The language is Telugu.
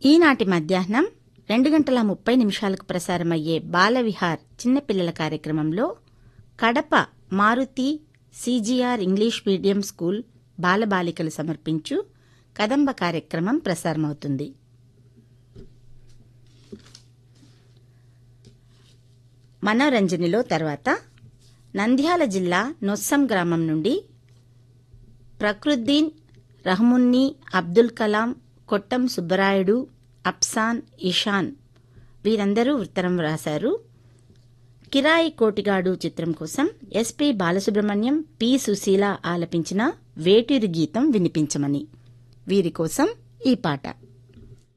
ఈనాటి మధ్యాహ్నం రెండు గంటల ముప్పై నిమిషాలకు ప్రసారమయ్యే బాలవిహార్ చిన్నపిల్లల కార్యక్రమంలో Kadapa Maruthi CGR English medium school బాలబాలికలు సమర్పించు కదంబ కార్యక్రమం ప్రసారమవుతుంది మనోరంజనిలో తర్వాత నంద్యాల జిల్లా నొస్సం గ్రామం నుండి ప్రకృద్దీన్ రహమున్ని అబ్దుల్ కలాం కొట్టం సుబ్బరాయుడు అప్సాన్ ఇషాన్ వీరందరూ ఉత్తరం రాశారు కిరాయి కోటిగాడు చిత్రం కోసం ఎస్పి బాలసుబ్రహ్మణ్యం పి సుశీల ఆలపించిన వేటూరి గీతం వినిపించమని వీరి కోసం ఈ పాట